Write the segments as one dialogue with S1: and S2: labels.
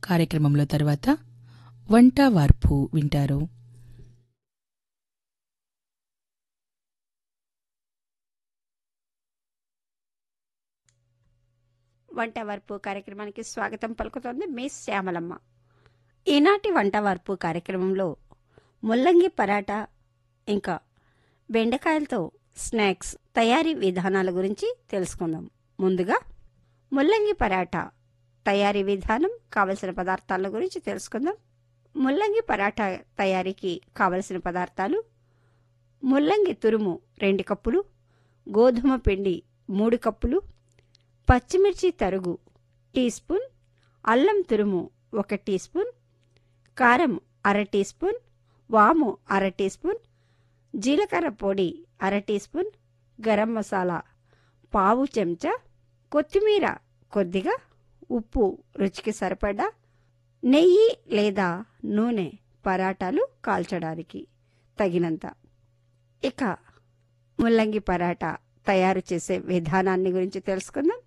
S1: కార్యక్రమంలో తర్వాత వంట వార్పు వింటారు
S2: వంట వార్పు కార్యక్రమానికి స్వాగతం పలుకుతోంది మిస్ శ్యామలమ్మ ఈనాటి వంట వార్పు కార్యక్రమంలో ముల్లంగి పరాటా ఇంకా బెండకాయలతో స్నాక్స్ తయారీ విధానాల గురించి తెలుసుకుందాం ముందుగా ముల్లంగి పరాటా తయారీ విధానం కావలసిన పదార్థాల గురించి తెలుసుకుందాం ముల్లంగి పరాటా తయారీకి కావలసిన పదార్థాలు ముల్లంగి తురుము రెండు కప్పులు గోధుమ పిండి మూడు కప్పులు పచ్చిమిర్చి తరుగు టీ స్పూన్ అల్లం తురుము ఒక టీ స్పూన్ కారం అర టీ స్పూన్ వాము అర టీ స్పూన్ జీలకర్ర పొడి అర టీ స్పూన్ గరం మసాలా పావు చెంచా కొత్తిమీర కొద్దిగా ఉప్పు రుచికి సరిపడా నెయ్యి లేదా నూనె పరాటాలు కాల్చడానికి తగినంత ఇక ముల్లంగి పరాటా తయారు చేసే విధానాన్ని గురించి తెలుసుకుందాం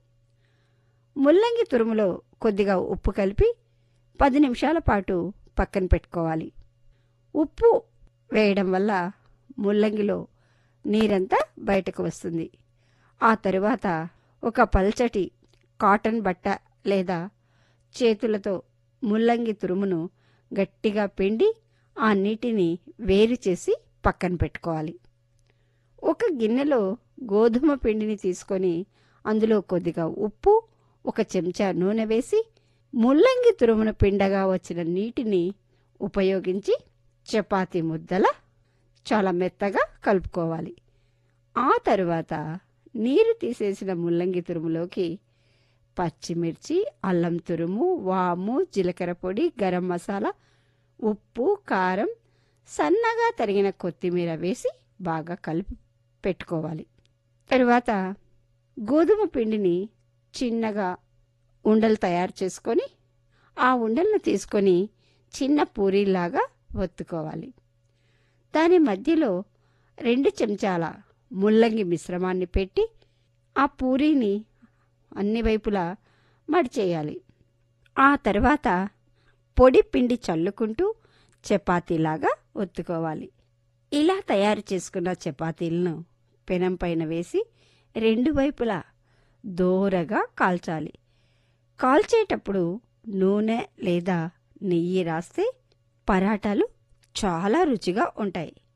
S2: ముల్లంగి తురుములో కొద్దిగా ఉప్పు కలిపి పది నిమిషాల పాటు పక్కన పెట్టుకోవాలి ఉప్పు వేయడం వల్ల ముల్లంగిలో నీరంతా బయటకు వస్తుంది ఆ తరువాత ఒక పల్చటి కాటన్ బట్ట లేదా చేతులతో ముల్లంగి తురుమును గట్టిగా పిండి ఆ నీటిని వేరు చేసి పక్కన పెట్టుకోవాలి ఒక గిన్నెలో గోధుమ పిండిని తీసుకొని అందులో కొద్దిగా ఉప్పు ఒక చెంచా నూనె వేసి ముల్లంగి తురుమున పిండగా వచ్చిన నీటిని ఉపయోగించి చపాతీ ముద్దల చాలా మెత్తగా కలుపుకోవాలి ఆ తరువాత నీరు తీసేసిన ముల్లంగి తురుములోకి పచ్చిమిర్చి అల్లం తురుము వాము జీలకర్ర పొడి గరం మసాలా ఉప్పు కారం సన్నగా తరిగిన కొత్తిమీర వేసి బాగా కలిపి పెట్టుకోవాలి తరువాత గోధుమ పిండిని చిన్నగా ఉండలు తయారు చేసుకొని ఆ ఉండలను తీసుకొని చిన్న పూరీలాగా ఒత్తుకోవాలి దాని మధ్యలో రెండు చెంచాల ముల్లంగి మిశ్రమాన్ని పెట్టి ఆ పూరీని అన్ని వైపులా మడిచేయాలి ఆ తర్వాత పొడి పిండి చల్లుకుంటూ చపాతీలాగా ఒత్తుకోవాలి ఇలా తయారు చేసుకున్న చపాతీలను పెనం పైన వేసి రెండు వైపులా దోరగా కాల్చాలి కాల్చేటప్పుడు నూనె లేదా నెయ్యి రాస్తే పరాటాలు చాలా రుచిగా ఉంటాయి